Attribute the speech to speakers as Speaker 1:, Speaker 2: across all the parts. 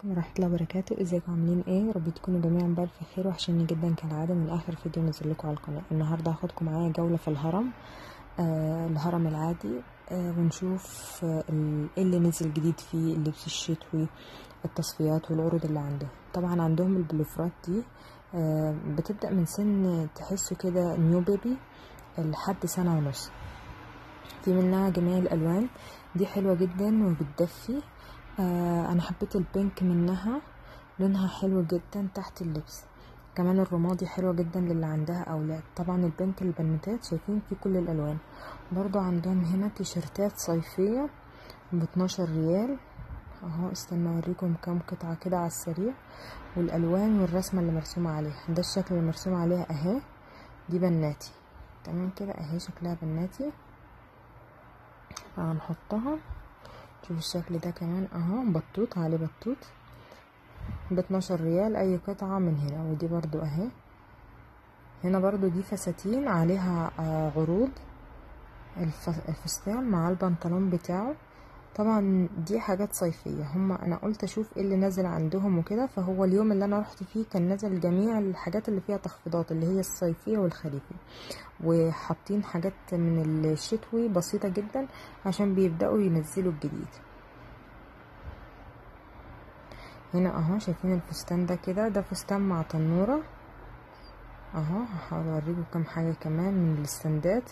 Speaker 1: عليكم ورحمة الله وبركاته ازيكم عاملين ايه يا رب تكونوا جميعا بألف خير وحشني جدا كالعادة من اخر فيديو نزل لكم على القناة النهاردة هاخدكم معايا جولة في الهرم آه الهرم العادي آه ونشوف آه ال- ايه اللي نزل جديد فيه اللبس الشتوي التصفيات والعروض اللي عندهم طبعا عندهم البلوفرات دي آه بتبدأ من سن تحسه كده نيو بيبي لحد سنة ونص في منها جميع الالوان دي حلوه جدا وبتدفي آه انا حبيت البينك منها لونها حلو جدا تحت اللبس كمان الرمادي حلوة جدا للي عندها اولاد طبعا البنك للبنوتات شايفين في كل الالوان برضو عندهم هنا تيشرتات صيفية ب 12 ريال اهو استنى اوريكم كام قطعة كده على السريع والالوان والرسمة اللي مرسومة عليها ده الشكل اللي مرسوم عليها اهي دي بناتي تمام كده اهي شكلها بناتي هنحطها شوف الشكل ده كمان اهو بطوط عليه بطوط ب 12 ريال اي قطعة من هنا ودي برضو اهي هنا برضو دي فساتين عليها آه عروض الف- الفستان مع البنطلون بتاعه طبعا دي حاجات صيفية هما انا قلت اشوف ايه اللي نازل عندهم وكده فهو اليوم اللي انا رحت فيه كان نازل جميع الحاجات اللي فيها تخفيضات اللي هي الصيفية والخريفي وحاطين حاجات من الشتوي بسيطة جدا عشان بيبدأوا ينزلوا الجديد هنا اهو شايفين الفستان ده كده ده فستان مع تنورة اهو هحاول اوريكم كام حاجة كمان من الاستندات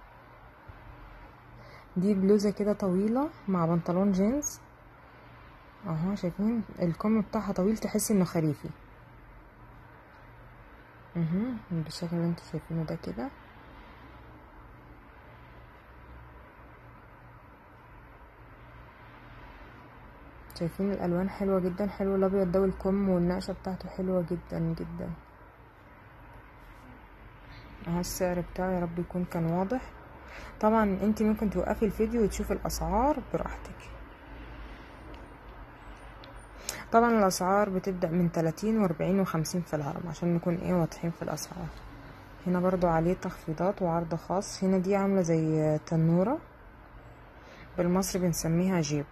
Speaker 1: دي بلوزة كده طويلة مع بنطلون جينز اهو شايفين الكم بتاعها طويل تحس انه خريفي اهو بالشكل اللي انتوا شايفينه ده كده شايفين الالوان حلوه جدا حلو الابيض ده والكم والنقشه بتاعته حلوه جدا جدا اهو السعر بتاعه يا رب يكون كان واضح طبعا انت ممكن توقفي الفيديو وتشوفي الاسعار براحتك طبعا الاسعار بتبدا من 30 و40 و50 في الهرم عشان نكون ايه واضحين في الاسعار هنا برضو عليه تخفيضات وعرض خاص هنا دي عامله زي تنوره بالمصري بنسميها جيب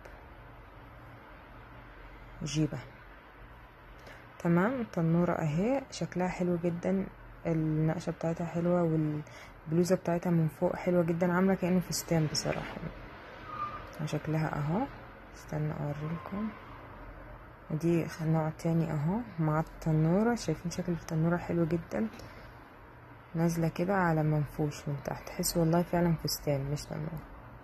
Speaker 1: جيبة تمام التنورة اهي شكلها حلو جدا النقشة بتاعتها حلوة والبلوزة بتاعتها من فوق حلوة جدا عاملة كأنه فستان بصراحة شكلها اهو استنى اوريلكم ودي نوع تاني اهو مع التنورة شايفين شكل التنورة حلو جدا نازلة كده على منفوش من تحت تحس والله فعلا فستان مش تنورة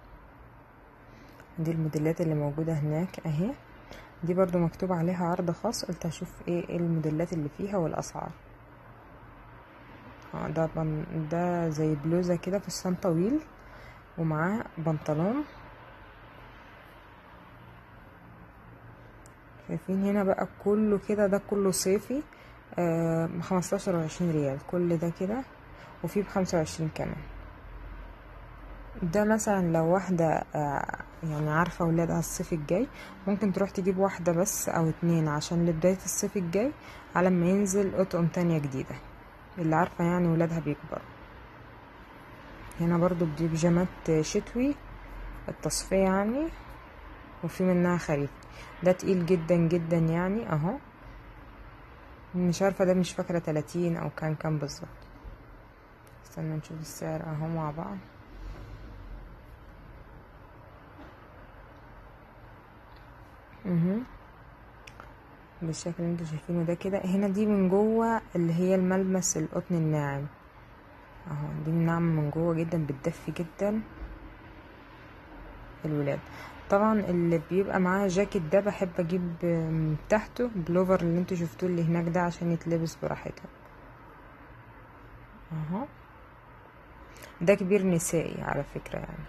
Speaker 1: دي الموديلات اللي موجودة هناك اهي دي برضو مكتوب عليها عرض خاص قلت اشوف ايه, إيه الموديلات اللي فيها والاسعار اه ده بن... ده زي بلوزة كده فستان طويل ومعاه بنطلون شايفين هنا بقى كله كده ده كله صيفي آه خمستاشر وعشرين ريال كل ده كده وفيه بخمسة وعشرين كمان ده مثلا لو واحدة آه يعني عارفة ولادها الصيف الجاي ممكن تروح تجيب واحدة بس او اتنين عشان لبداية الصيف الجاي على ما ينزل اطقم تانية جديدة اللي عارفة يعني ولادها بيكبروا هنا برضو دي بيجامات شتوي التصفية يعني وفي منها خريف ده تقيل جدا جدا يعني اهو مش عارفة ده مش فاكرة تلاتين او كان كام بالظبط استنى نشوف السعر اهو مع بعض اها بالشكل اللي انتوا شايفينه ده كده هنا دي من جوه اللي هي الملمس القطن الناعم اهو دي ناعمة من جوه جدا بتدفي جدا الولاد طبعا اللي بيبقى معاه جاكيت ده بحب اجيب من تحته بلوفر اللي انتوا شفتوه اللي هناك ده عشان يتلبس براحتها اهو ده كبير نسائي على فكرة يعني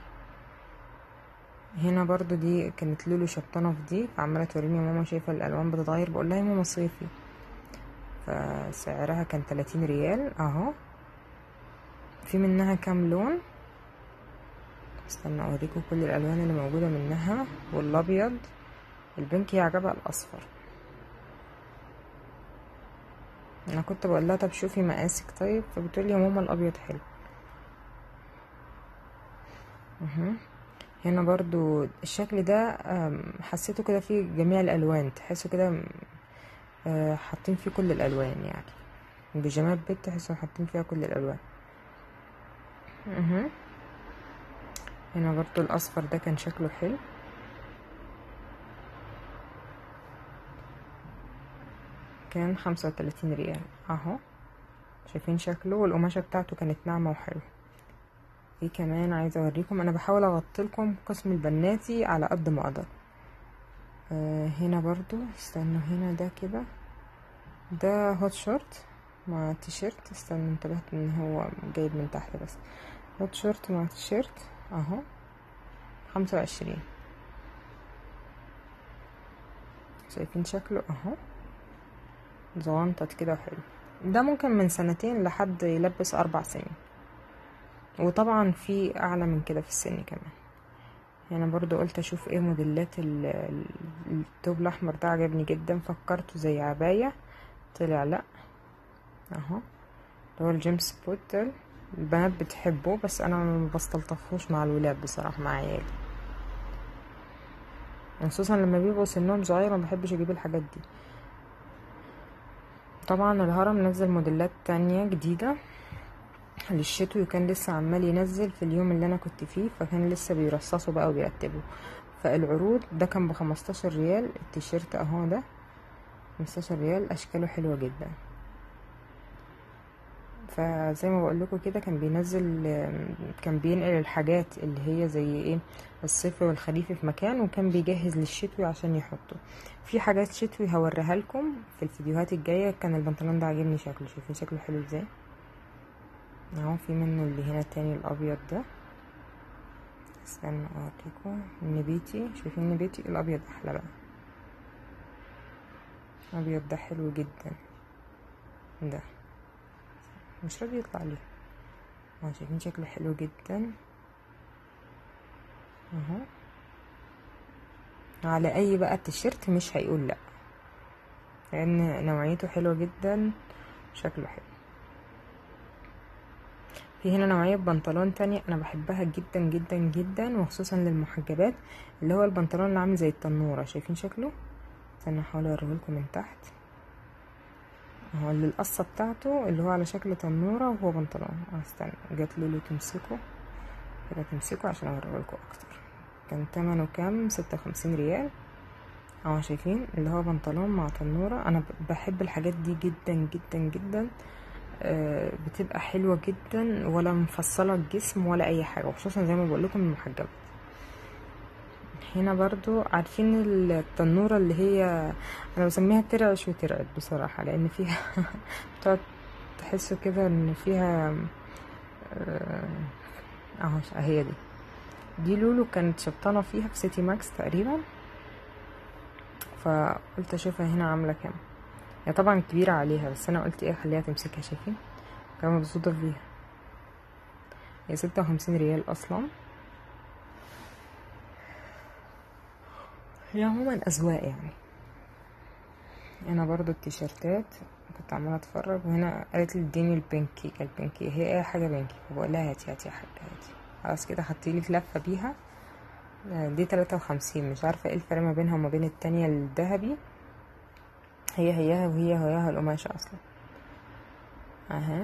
Speaker 1: هنا برضو دي كانت لولو شبطانة في دي فعمالة توريني يا ماما شايفة الألوان بتتغير بقول لها يا ماما صيفي فسعرها كان تلاتين ريال اهو في منها كام لون استنى اوريكم كل الالوان اللي موجوده منها والابيض البنكي عجبها الاصفر انا كنت بقول لها طب شوفي مقاسك طيب فبتقول لي يا ماما الابيض حلو اها هنا برضو الشكل ده آم، حسيته كده فيه جميع الالوان تحسه كده م- آه، حاطين فيه كل الالوان يعني بيجامات بيت تحسوا حاطين فيها كل الالوان مهم. هنا برضو الاصفر ده كان شكله حلو كان خمسة وتلاتين ريال اهو شايفين شكله والقماشة بتاعته كانت ناعمة وحلوة ايه كمان عايزة اوريكم انا بحاول اغطلكم قسم البناتي على قد ما اقدر آه هنا برضو استنوا هنا ده كده ده هوت شورت مع تيشيرت استنوا انتبهت ان هو جايب من تحت بس هوت شورت مع تيشيرت اهو خمسة وعشرين شايفين شكله اهو زغنطت كده وحلو ده ممكن من سنتين لحد يلبس اربع سنين وطبعا في اعلى من كده في السن كمان يعني برضو قلت اشوف ايه موديلات ال- ال- التوب الاحمر ده عجبني جدا فكرته زي عباية طلع لا اهو اللي هو الجيمس بوت ده البنات بتحبه بس انا ما بستلطفوش مع الولاد بصراحة مع عيالي خصوصا لما بيبقوا سنهم صغير ما بحبش اجيب الحاجات دي طبعا الهرم نزل موديلات تانية جديدة للشتوي وكان لسه عمال ينزل في اليوم اللي انا كنت فيه فكان لسه بيرصصوا بقى وبيرتبوا فالعروض ده كان بخمستاشر ريال التيشيرت اهو ده خمستاشر ريال اشكاله حلوة جدا فزي ما بقول لكم كده كان بينزل كان بينقل الحاجات اللي هي زي ايه الصيفي والخريفي في مكان وكان بيجهز للشتوي عشان يحطه في حاجات شتوي هوريها لكم في الفيديوهات الجايه كان البنطلون ده عاجبني شكله شايفين شكله حلو ازاي اهو في منه اللي هنا التاني الابيض ده استنى اوريكم النبيتي شايفين النبيتي الابيض احلى بقى الابيض ده حلو جدا ده مش راضي يطلع ليه اهو شايفين شكله حلو جدا اهو على اي بقى تيشيرت مش هيقول لا لان نوعيته حلوه جدا شكله حلو في هنا نوعية بنطلون تانية أنا بحبها جدا جدا جدا وخصوصا للمحجبات اللي هو البنطلون اللي عامل زي التنورة شايفين شكله استنى احاول اوريهولكم من تحت اهو اللي القصة بتاعته اللي هو على شكل تنورة وهو بنطلون اه استنى جات لولو تمسكه كده تمسكه عشان اوريهولكم اكتر كان تمنه كام ستة وخمسين ريال اهو شايفين اللي هو بنطلون مع تنورة انا ب- بحب الحاجات دي جدا جدا جدا آه، بتبقى حلوة جدا ولا مفصلة الجسم ولا اي حاجة وخصوصا زي ما بقول لكم المحجبات هنا برضو عارفين التنورة اللي هي انا بسميها ترعش وترعد بصراحة لان فيها بتقعد تحسوا كده ان فيها آه، اهو هي دي دي لولو كانت شبطانة فيها في سيتي ماكس تقريبا فقلت اشوفها هنا عاملة كام هي طبعا كبيرة عليها بس انا قلت ايه خليها تمسكها شايفين كان مبسوطة فيها هي ستة وخمسين ريال اصلا هي عموما اذواق يعني هنا برضو التيشيرتات كنت عمالة اتفرج وهنا قالت لي اديني البنكي البنكي هي اي حاجة بنكي فبقول لها هاتي هاتي يا حاجة هاتي خلاص كده خدتيلي لفة بيها آه، دي تلاتة وخمسين مش عارفة ايه الفرق ما بينها وما بين التانية الذهبي هي هياها وهي هياها القماشة اصلا اها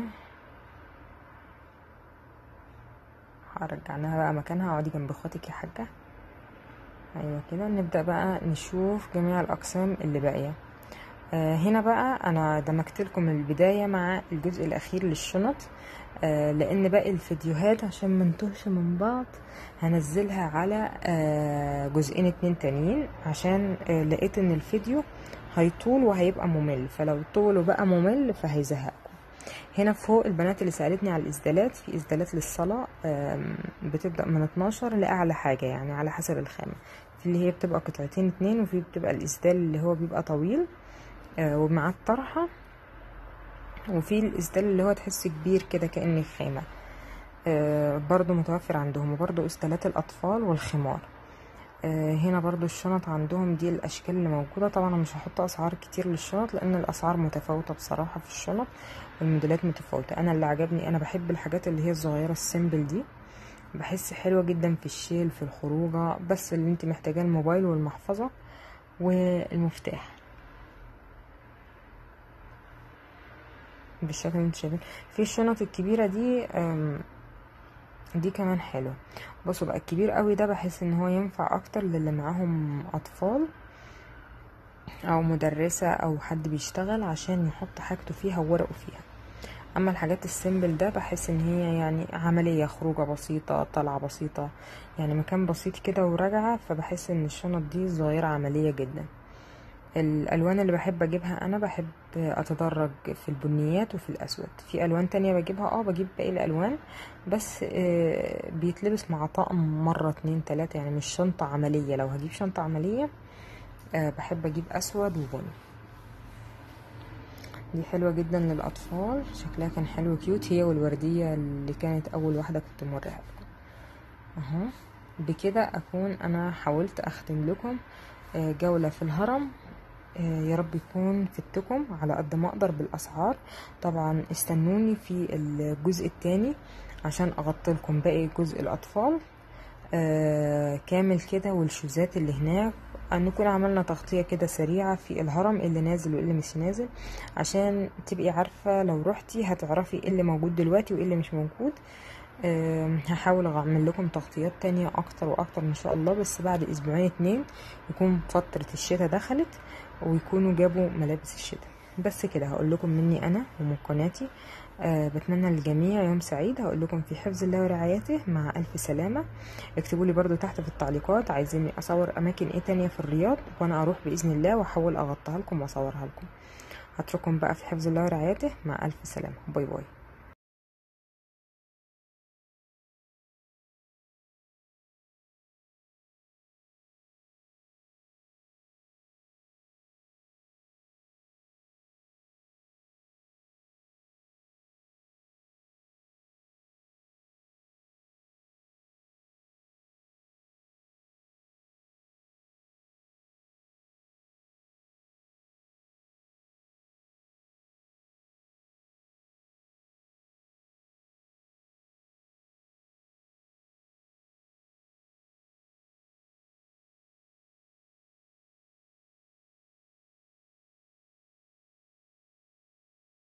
Speaker 1: هرجعناها بقى مكانها اقعدي جنب اخواتك يا حاجة ايوه كده نبدأ بقى نشوف جميع الاقسام اللي باقية آه هنا بقى انا دمجت لكم البداية مع الجزء الاخير للشنط آه لان باقي الفيديوهات عشان ما نتوهش من بعض هنزلها على آه جزئين اتنين تانيين عشان آه لقيت ان الفيديو هيطول وهيبقى ممل فلو طول وبقى ممل فهيزهقكم هنا فوق البنات اللي سألتني على الإسدالات في إسدالات للصلاة آم، بتبدأ من 12 لأعلى حاجة يعني على حسب الخامة في اللي هي بتبقى قطعتين اتنين وفي بتبقى الإسدال اللي هو بيبقى طويل آه، ومعاه الطرحة وفي الإسدال اللي هو تحس كبير كده كأنه خامة آه، برضو متوفر عندهم وبرضو إسدالات الأطفال والخمار آه، هنا برضو الشنط عندهم دي الاشكال اللي موجوده طبعا انا مش هحط اسعار كتير للشنط لان الاسعار متفاوته بصراحه في الشنط والموديلات متفاوته انا اللي عجبني انا بحب الحاجات اللي هي الصغيره السيمبل دي بحس حلوة جدا في الشيل في الخروجة بس اللي انت محتاجاه الموبايل والمحفظة والمفتاح بالشكل اللي انتوا شايفين في الشنط الكبيرة دي أم، دي كمان حلوة بصوا بقى الكبير قوي ده بحس ان هو ينفع اكتر للي معاهم اطفال او مدرسة او حد بيشتغل عشان يحط حاجته فيها وورقه فيها اما الحاجات السيمبل ده بحس ان هي يعني عملية خروجة بسيطة طلعة بسيطة يعني مكان بسيط كده وراجعة فبحس ان الشنط دي صغيرة عملية جدا الالوان اللي بحب اجيبها انا بحب اتدرج في البنيات وفي الاسود في الوان تانية بجيبها اه بجيب باقي الالوان بس آه، بيتلبس مع طقم مرة اتنين تلاتة يعني مش شنطة عملية لو هجيب شنطة عملية آه، بحب اجيب اسود وبني دي حلوة جدا للأطفال شكلها كان حلو كيوت هي والوردية اللي كانت أول واحدة كنت موريها لكم أهو بكده أكون أنا حاولت أختم لكم آه، جولة في الهرم آه، يا رب يكون فدتكم على قد ما أقدر بالأسعار طبعا استنوني في الجزء التاني عشان أغطي لكم باقي جزء الأطفال آه، كامل كده والشوزات اللي هناك نكون عملنا تغطية كده سريعة في الهرم اللي نازل واللي مش نازل عشان تبقي عارفة لو رحتي هتعرفي ايه اللي موجود دلوقتي وايه اللي مش موجود آم، هحاول اعمل لكم تغطيات تانية اكتر واكتر ان شاء الله بس بعد اسبوعين اتنين يكون فترة الشتاء دخلت ويكونوا جابوا ملابس الشتاء بس كده هقول لكم مني انا ومن قناتي أه بتمنى للجميع يوم سعيد هقول لكم في حفظ الله ورعايته مع الف سلامه اكتبوا لي برضو تحت في التعليقات عايزيني اصور اماكن ايه تانية في الرياض وانا اروح باذن الله واحاول اغطيها لكم واصورها لكم هترككم بقى في حفظ الله ورعايته مع الف سلامه باي باي